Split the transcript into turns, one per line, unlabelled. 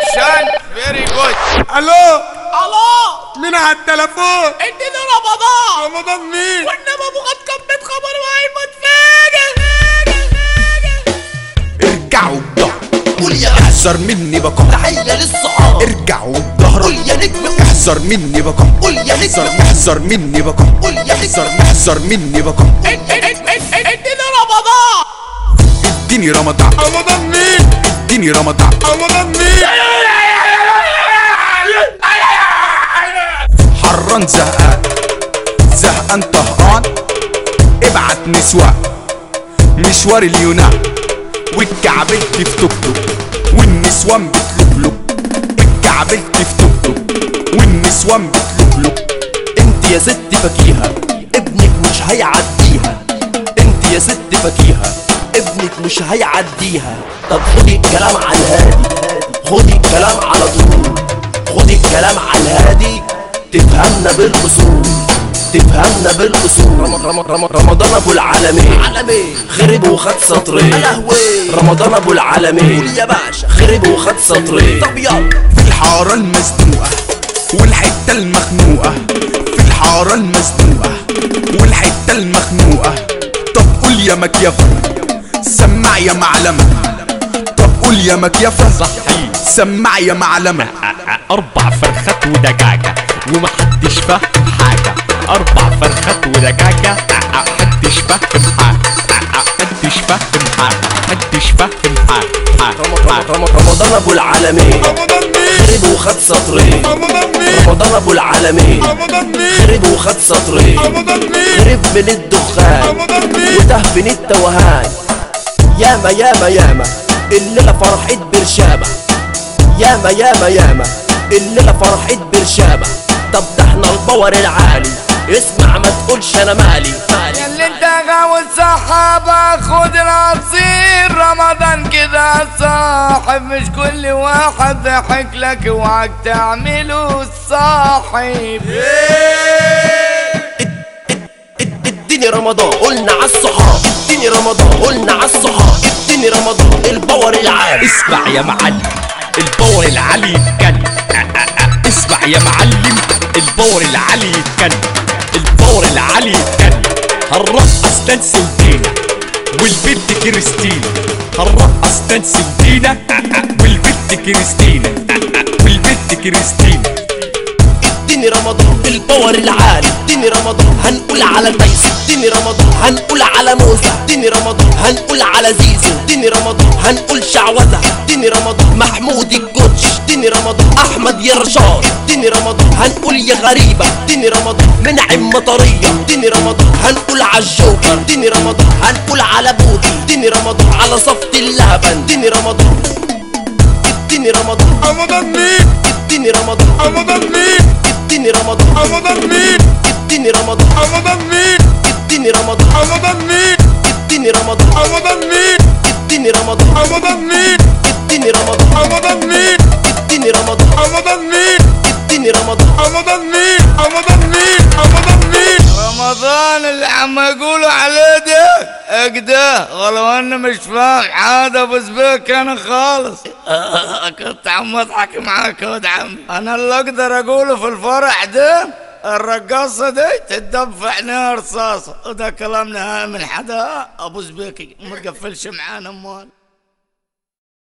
اكشن فيري جود
الو
الله
مين على التليفون
اديني رمضان
رمضان مين
والنبي ابو غد كان بيتخبر وهيموت فاجر
ارجعوا بظهر
قول يا
احذر مني بقى
تحية للصحاب
ارجعوا بظهر
قول يا نجم
احذر مني بقى
قول يا
احذر
نجم
احذر مني بقى
قول يا
احذر
نجم
احذر مني بقى
اديني رمضان
اديني رمضان
رمضان مين
اديني رمضان
رمضان مين
حران زهقان زهقان طهقان ابعت نسوان مشوار اليونان والكعبلت في توك توك والنسوان بتلوكلوك اتكعبلت في توك توك والنسوان بتلوكلوك
انت يا ست فكيهة ابنك مش هيعديها انت يا ست فكيهة ابنك مش هيعديها طب خدي الكلام على الهادي خدي الكلام على طول خدي الكلام على الهادي تفهمنا بالاصول تفهمنا بالاصول رم رم رم رمضان ابو العالمين عالمين خرب وخد سطرين رمضان ابو العالمين قول يا باشا خرب وخد سطرين طب يلا
في الحارة المزنوقة والحتة المخنوقة في الحارة المزنوقة والحتة المخنوقة طب قول يا مكيفة سمع يا معلمة طب قول يا مكيفة
صحيح
سمع يا معلمة
أربع فرخات ودجاجة ومحدش فاهم حاجة أربع فرخات ودجاجة محدش فاهم حاجة محدش فاهم حاجة محدش فاهم حاجة
رم رم رم رمضان ابو العالمين
رمضان مين
خرب وخد سطرين
رمضان مين
رمضان ابو العالمين
رمضان مين
خرب وخد سطرين
رمضان مين
خرب من الدخان
رمضان مين
وده من التوهان ياما ياما ياما الليلة فرحت برشامة ياما ياما ياما الليلة فرحت برشامة طب ده احنا الباور العالي اسمع ما تقولش انا مالي مالي
اللي انت غاوي الصحابة خد العصير رمضان كده صاحب مش كل واحد ضحك لك اوعك تعمله الصاحب
اد- اديني رمضان قلنا عالصحاب اديني رمضان قلنا عالصحاب اديني رمضان الباور العالي
اسمع يا معلم الباور العالي يتكلم اسمع يا معلم الباور العالي يتكلم الباور العالي يتكلم هنرقص دانس ودينا والبنت كريستينا هنرقص دانس ودينا والبنت كريستينا والبنت كريستينا
اديني رمضان الباور العالي اديني رمضان هنقول على تايس اديني رمضان هنقول على موزة اديني رمضان هنقول على زيزو اديني رمضان هنقول شعوذة اديني رمضان محمود الكوتش اديني رمضان احمد يرشاد اديني رمضان هنقول يا غريبة اديني رمضان منعم مطرية اديني رمضان هنقول على الجوكر اديني رمضان هنقول على بودي اديني رمضان على صفت اللبن اديني رمضان اديني رمضان
رمضان مين
اديني رمضان
رمضان مين
اديني رمضان
رمضان مين
اديني رمضان
رمضان مين
اديني رمضان
رمضان مين
اديني رمضان
رمضان مين
اديني رمضان
رمضان مين
اديني رمضان
رمضان مين
اديني رمضان
رمضان مين
اديني رمضان
رمضان مين رمضان مين رمضان مين
رمضان اللي عم يقولوا عليه ده اكده ولو اني مش فاهم حاجة ابو زبيك انا خالص كنت عم اضحك معاك يا ولد عمي انا اللي اقدر اقوله في الفرح ده الرقاصة دي تدب في عينيها رصاصة وده كلام نهائي من حدا ابو زبيكي ما تقفلش معانا امال